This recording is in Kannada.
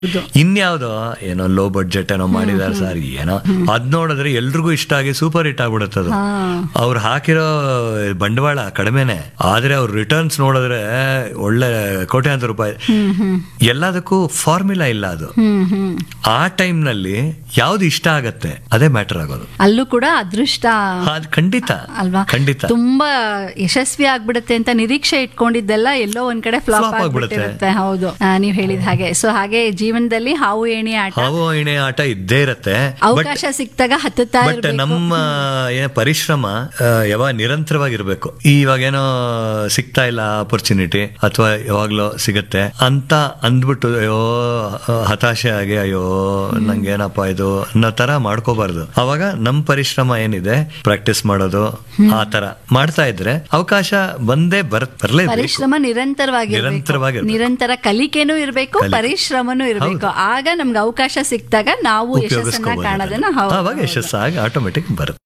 ಇನ್ಯಾವ್ದೋ ಏನೋ ಲೋ ಬಡ್ಜೆಟ್ ಏನೋ ಮಾಡಿದಾರೆ ಸರ್ ಏನೋ ಅದ್ ನೋಡಿದ್ರೆ ಎಲ್ರಿಗೂ ಇಷ್ಟ ಆಗಿ ಸೂಪರ್ ಹಿಟ್ ಆಗ್ಬಿಡುತ್ತದು ಅವ್ರು ಹಾಕಿರೋ ಬಂಡವಾಳ ಕಡಿಮೆನೆ ಆದ್ರೆ ಅವ್ರ ರಿಟರ್ನ್ಸ್ ನೋಡಿದ್ರೆ ಒಳ್ಳೆ ಕೋಟ್ಯಾಂತರ ರೂಪಾಯಿ ಎಲ್ಲದಕ್ಕೂ ಫಾರ್ಮುಲಾ ಇಲ್ಲ ಅದು ಹ್ಮ್ ಹ್ಮ್ ಆ ಟೈಮ್ ನಲ್ಲಿ ಯಾವ್ದು ಇಷ್ಟ ಆಗತ್ತೆ ಅದೇ ಮ್ಯಾಟರ್ ಆಗೋದು ಅಲ್ಲೂ ಕೂಡ ಅದೃಷ್ಟ ಅದ್ ಖಂಡಿತ ಅಲ್ವಾ ಖಂಡಿತ ತುಂಬಾ ಯಶಸ್ವಿ ಆಗ್ಬಿಡುತ್ತೆ ಅಂತ ನಿರೀಕ್ಷೆ ಇಟ್ಕೊಂಡಿದ್ದೆಲ್ಲ ಎಲ್ಲೋ ಒಂದ್ ಕಡೆ ಫ್ಲಾಪ್ Flop ಆಗ್ಬಿಡುತ್ತೆ. ಆಗ್ಬಿಟ್ಟಿರುತ್ತೆ ಹೌದು ಆ, ನೀವ್ ಹೇಳಿದ ಹಾಗೆ ಸೊ ಹಾಗೆ ಜೀವನದಲ್ಲಿ ಹಾವು ಏಣಿ ಆಟ ಹಾವು ಎಣೆ ಆಟ ಇದ್ದೇ ಇರತ್ತೆ ಬಟ್ ಅವಕಾಶ ಸಿಕ್ತಾಗ ಹತ್ತುತ್ತಾ ಬಟ್ ಇರ್ಬೇಕು. ನಮ್ಮ ಏನ್ ಪರಿಶ್ರಮ ಆ, ಯಾವಾಗ ನಿರಂತರವಾಗಿರ್ಬೇಕು ಇವಾಗೇನೋ ಸಿಗ್ತಾ ಇಲ್ಲ ಆಪರ್ಚುನಿಟಿ ಅಥವಾ ಯಾವಾಗ್ಲೋ ಸಿಗತ್ತೆ ಅಂತ ಅಂದ್ಬಿಟ್ಟು ಅಯ್ಯೋ ಆ, ಹತಾಶೆ ಆಗಿ ಅಯ್ಯೋ ನಂಗೇನಪ್ಪ ಇದು ಅನ್ನೋ ತರ ಮಾಡ್ಕೋಬಾರ್ದು ಅವಾಗ ನಮ್ ಪರಿಶ್ರಮ ಏನಿದೆ ಪ್ರಾಕ್ಟೀಸ್ ಮಾಡೋದು ಆ ತರ ಮಾಡ್ತಾ ಇದ್ರೆ ಅವಕಾಶ ಬಂದೇ ಬರ್ ಬರ್ಲೇಬೇಕು ಪರಿಶ್ರಮ ನಿರಂತರವಾಗಿರ್ಬೇಕು ನಿರಂತರವಾಗಿರ್ಬೇಕು. ನಿರಂತರ ಕಲಿಕೆನೂ ಇರಬೇಕು ಕಲಿಕೆ. ಪರಿಶ್ರಮನೂ ಇರಬೇಕು ಆಗ ನಮ್ಗೆ ಅವಕಾಶ ಸಿಕ್ತಾಗ ನಾವು ಯಶಸ್ಸನ್ನ ಉಪಯೋಗಿಸ್ಕೋಬಹುದು ಕಾಣೋದನ್ನ ಹೌದು ಅವಾಗ ಯಶಸ್ಸಾಗಿ ಆಟೋಮೆಟಿಕ್ ಬರುತ್ತೆ